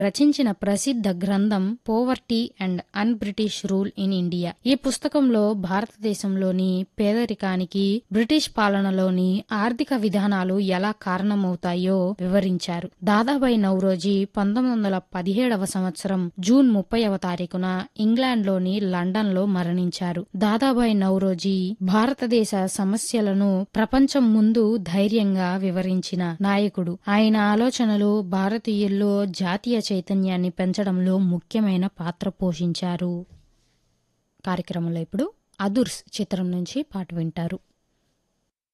రచించిన ప్రసిద్ధ గ్రంథం poverty and un British rule in India ఈ పుస్తకంలో భారతదేశంలోని పేదరికానికి బ్రిటిష్ పాలనలోని ఆర్థిక విధానాలు ఎలా కారణమవుతాయో వివరించారు దాదాబాయి నౌరోజీ పంతొమ్మిది వందల పదిహేడవ సంవత్సరం జూన్ ముప్పైవ తారీఖున ఇంగ్లాండ్లోని లండన్లో మరణించారు దాదాబాయి నౌరోజీ భారతదేశ సమస్యలను ప్రపంచం ముందు ధైర్యంగా వివరించిన నాయకుడు ఆయన ఆలోచనలు భారతీయుల్లో జాతీయ చైతన్యాన్ని పెంచడంలో ముఖ్యమైన పాత్ర పోషించారు కార్యక్రమంలో ఇప్పుడు అదుర్స్ చిత్రం నుంచి పాట వింటారు